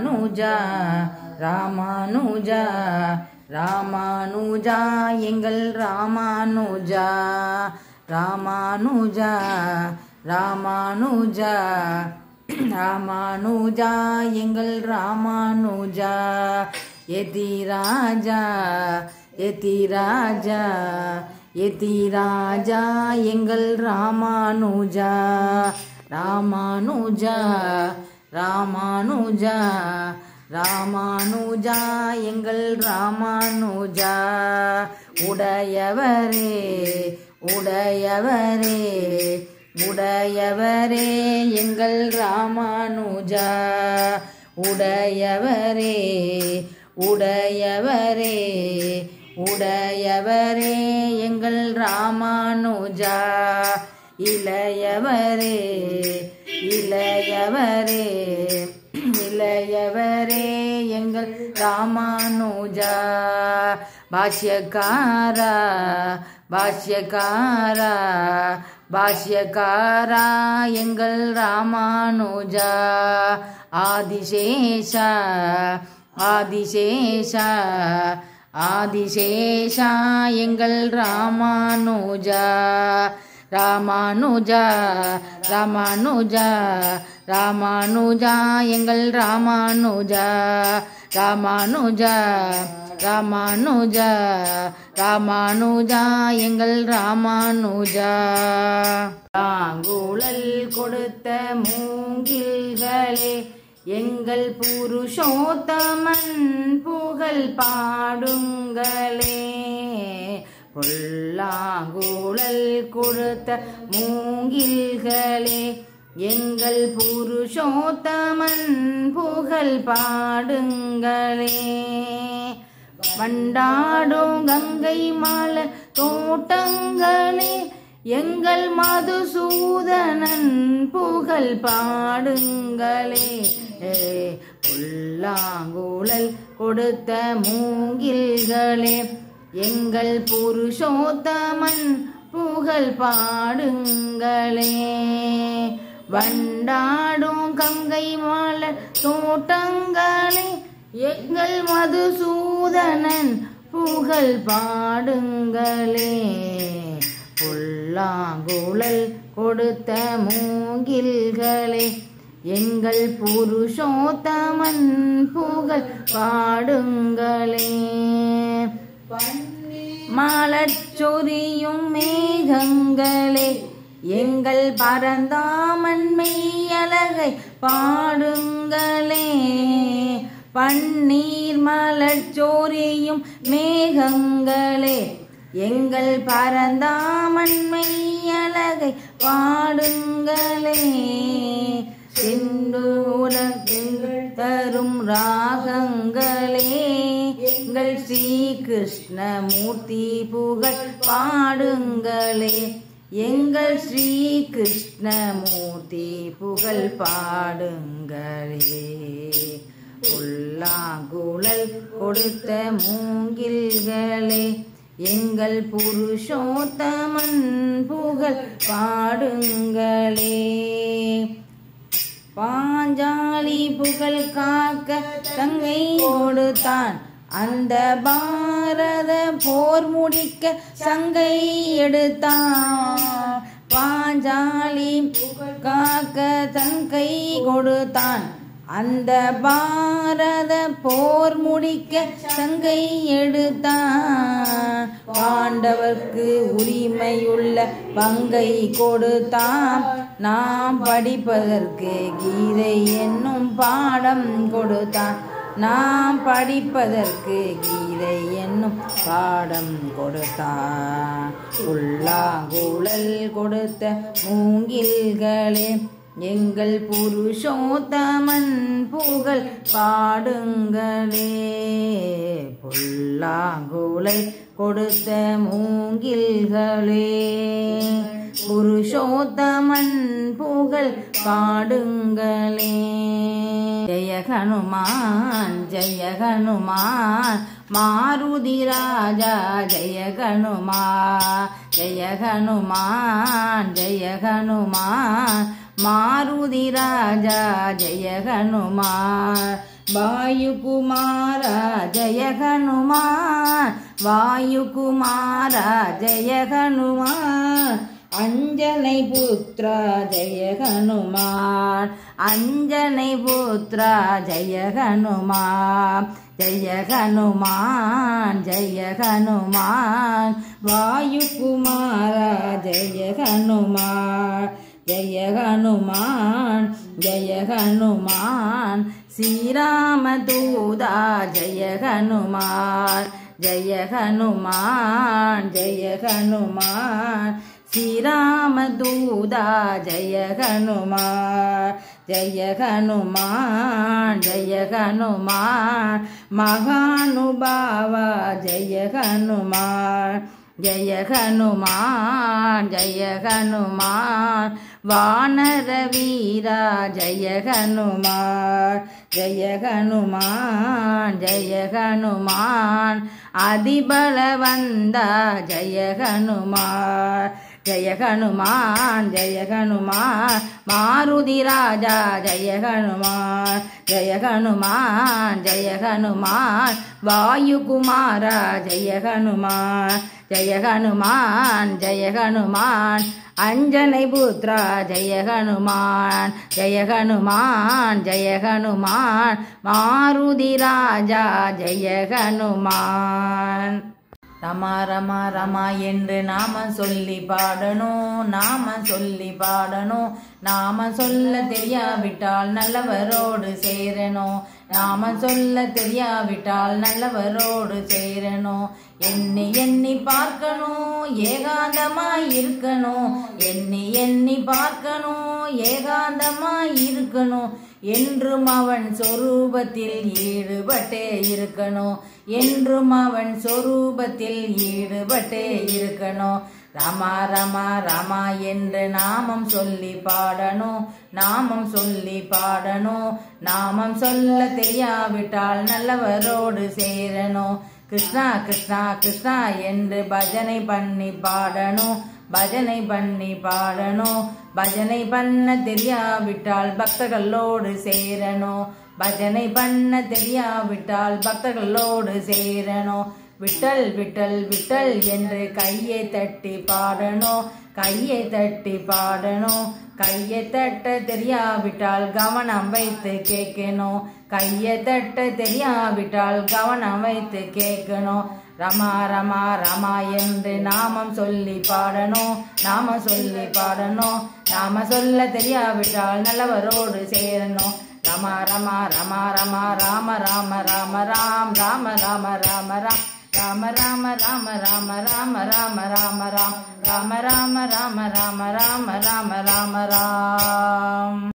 ராமானுஜா ராமானுஜா ராமானுஜா எங்கள் ராமானுஜா ராமானுஜா ராமானுஜா ராமானுஜா எங்கள் ராமானுஜா எதி ராஜா எதி ராஜா எதி ராஜா எங்கள் ராமானுஜா ராமானுஜா ராமானுஜா ராமானுஜா எங்கள் ராமானுஜா உடையவரே உடையவரே உடையவரே எங்கள் ராமானுஜா உடையவரே உடையவரே உடையவரே எங்கள் ராமானுஜா இளையவரே இளையவரே இளையவரே எங்கள் ராமானுஜா பாஷ்யக்காரா பாஷ்யக்காரா பாஷ்யக்காரா எங்கள் ராமானுஜா ஆதிசேஷா ஆதிசேஷா ஆதிசேஷா எங்கள் ராமானுஜா ராமானுஜா ராமானுஜா ராமானுஜா எங்கள் ராமானுஜா ராமானுஜா ராமானுஜா ராமானுஜா எங்கள் ராமானுஜா தாங்குழல் கொடுத்த மூங்கில்களே எங்கள் புருஷோத்தமன் புகழ் பாடுங்களே புல்லாங்குழல் கொடுத்த மூங்கில்களே எங்கள் புருஷோத்தமன் புகழ் பாடுங்களே வண்டாடும் கங்கை மாலை தோட்டங்களே எங்கள் மதுசூதனன் புகழ் பாடுங்களே ஏ, புல்லாங்குழல் கொடுத்த மூங்கில்களே எங்கள் புருஷோத்தமன் புகழ் பாடுங்களே வண்டாடும் கங்கை மாலை தோட்டங்களே எங்கள் மதுசூதனன் புகழ் பாடுங்களே புல்லாங்குழல் கொடுத்த மூங்கில்களே எங்கள் புருஷோத்தமன் புகழ் பாடுங்களே மாலச்சொரியும் மேகங்களே எங்கள் பரந்தாமன் மெய்யழகை பாடுங்களே பன்னீர் மலர்ச்சோரியும் மேகங்களே எங்கள் பரந்தாமன் மெய்யழகை பாடுங்களே செந்தூர பெண்கள் தரும் ராகங்களே எங்கள் ஸ்ரீ கிருஷ்ணமூர்த்தி புகழ் பாடுங்களே எங்கள் ஸ்ரீ கிருஷ்ணமூர்த்தி புகழ் பாடுங்களே புல்லாங்குழல் கொடுத்த மூங்கில்களே எங்கள் புருஷோத்தமன் புகழ் பாடுங்களே பாஞ்சாலி புகழ் காக்க தங்கை கொடுத்தான் அந்த பாரத போர் முடிக்க சங்கை எடுத்தான் பாஞ்சாலி காக்க தங்கை கொடுத்தான் அந்த பாரத போர் முடிக்க சங்கை எடுத்தான் பாண்டவர்க்கு உரிமையுள்ள பங்கை கொடுத்தான் நாம் படிப்பதற்கு கீதை என்னும் பாடம் கொடுத்தான் நாம் படிப்பதற்கு கீதை என்னும் பாடம் கொடுத்தான் புல்லாங்குழல் கொடுத்த மூங்கில்களே எங்கள் புருஷோத்தமன் புகழ் பாடுங்களே புல்லாங்குலை கொடுத்த மூங்கில்களே புருஷோத்தமன் புகழ் பாடுங்களே ஜெய ஹனுமான் ஜெய ஹனுமான் மாருதி ராஜா ஜெய ஹனுமான் ஜெய ஹனுமான் ஜெய ஹனுமான் மாருதி ராஜா ஜெய ஹனுமான் வாயுகுமாரா ஜெய ஹனுமான் வாயுகுமாரா ஜெய ஹனுமான் அஞ்சனை புத்ரா ஜெய ஹனுமான் அஞ்சனை புத்ரா ஜெய ஹனுமான் ஜெய ஹனுமான் ஜெய ஹனுமான் வாயுகுமாரா ஜெய ஹனுமான் ஜெய ஹனுமான் ஜெய ஹனுமான் ஸ்ரீராமதூதா ஜெய ஹனுமான் ஜெய ஹனுமான் ஜெய ஹனுமான் ஸ்ரீராமதூதா ஜெய ஹனுமான் ஜெய ஹனுமான் ஜெய ஹனுமான் மகானுபாவா ஜெய ஹனுமான் ஜெய ஹனுமான் ஜெய ஹனுமான் வானர வீரா ஜெய ஹனுமான் ஜெய ஹனுமான் ஜெய ஹனுமான் அதிபலவந்தா ஜெய ஹனுமான் ஜெய ஹனுமான் ஜெய ஹனுமான் மாருதி ராஜா ஜெய ஹனுமான் ஜெய ஹனுமான் ஜெய ஹனுமான் வாயுகுமாரா ஜெய ஹனுமான் ஜெய ஹனுமான் ஜெய ஹனுமான் அஞ்சனை புத்ரா ஜெய ஹனுமான் ஜெய ஹனுமான் ஜெய ஹனுமான் மாருதி ராஜா ஜெய ஹனுமான் ரமா ரமா ரமா என்று நாம சொல்லி பாடணும் நாம சொல்லி பாடணும் நாம சொல்ல தெரியாவிட்டால் நல்லவரோடு சேரணும் நாம சொல்ல தெரியாவிட்டால் நல்லவரோடு சேரணும் எண்ணி எண்ணி பார்க்கணும் ஏகாந்தமாய் இருக்கணும் எண்ணி எண்ணி பார்க்கணும் ஏகாந்தமாய் இருக்கணும் என்றும் அவன் சொரூபத்தில் ஈடுபட்டே இருக்கணும் என்றும் அவன் சொரூபத்தில் ஈடுபட்டே இருக்கணும் ரமா ரமா ரமா என்று நாமம் சொல்லி பாடணும் நாமம் சொல்லி பாடணும் நாமம் சொல்ல தெரியாவிட்டால் நல்லவரோடு சேரணும் கிருஷ்ணா கிருஷ்ணா கிருஷ்ணா என்று பஜனை பண்ணி பாடணும் பஜனை பண்ணி பாடணும் பஜனை பண்ண தெரியாவிட்டால் பக்தர்களோடு சேரணும் பஜனை பண்ண தெரியாவிட்டால் பக்தர்களோடு சேரணும் விட்டல் விட்டல் விட்டல் என்று கையை தட்டி பாடணும் கையை தட்டி பாடணும் கையை தட்ட தெரியாவிட்டால் கவனம் வைத்து கேட்கணும் கையை தட்ட தெரியாவிட்டால் கவனம் வைத்து கேட்கணும் ரமா ரமா ரமா என்று நாமம் சொல்லி பாடணும் நாம சொல்லி பாடணும் நாம சொல்ல தெரியாவிட்டால் நல்லவரோடு சேரணும் ரமா ரமா ரமா ரமா ராம ராம ராம ராம் ராம ராம ராம ராம் ராம ராம ராம ராம ராம ராம ராம ராம் ராம ராம ராம ராம ராம ராம ராம ராம்